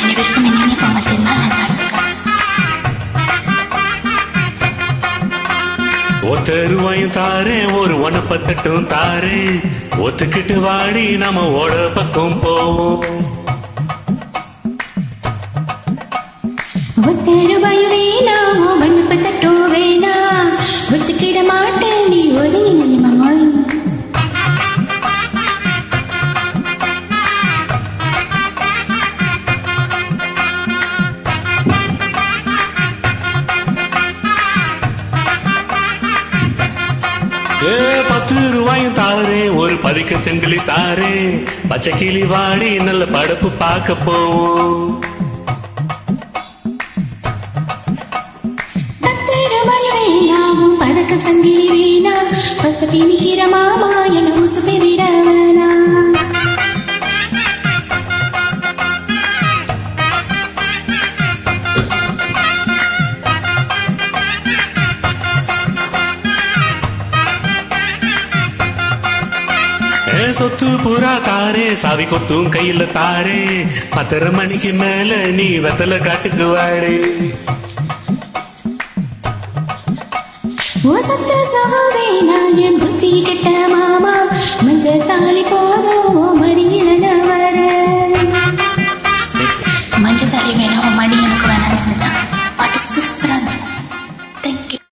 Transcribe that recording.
அனைவருக்கும் இனிய பொங்கல் திருநாள் நல்வாழ்த்துக்கள் ஒத்த ரூபாயும் தாரேன் ஒரு ஒனப்பத்தட்டும் தாரேன் ஒத்துக்கிட்டு வாடி நம்ம ஓட பக்கம் போவோம் ஒத்தரு பய வேணா மண்ணுப்பு தட்டோ வேணா ஒத்துக்கிட மாட்டேன் நீ ஒதுங்கி நிலைமாய் ஏ பத்து ரூபாயும் தாரேன் ஒரு பதிக்க செங்கிலி தாரேன் பச்சை கிளி வாடி நல்ல படப்பு பார்க்க போவோம் பத்தரு பய வேணாவும் பதக்க சங்கிலி வேணா பசப்பி நிக்கிற மாமா என உசுப்பி விட வேணா ஏ சொத்து புறா தாரே சாவி கொத்தும் கையில தாரே பத்தரை மணிக்கு மேல நீ வெத்தல காட்டுக்கு வாடே ஓ சத்த சகோ வேணா என் புத்தி கெட்ட மாமா மஞ்சள் தாலி போக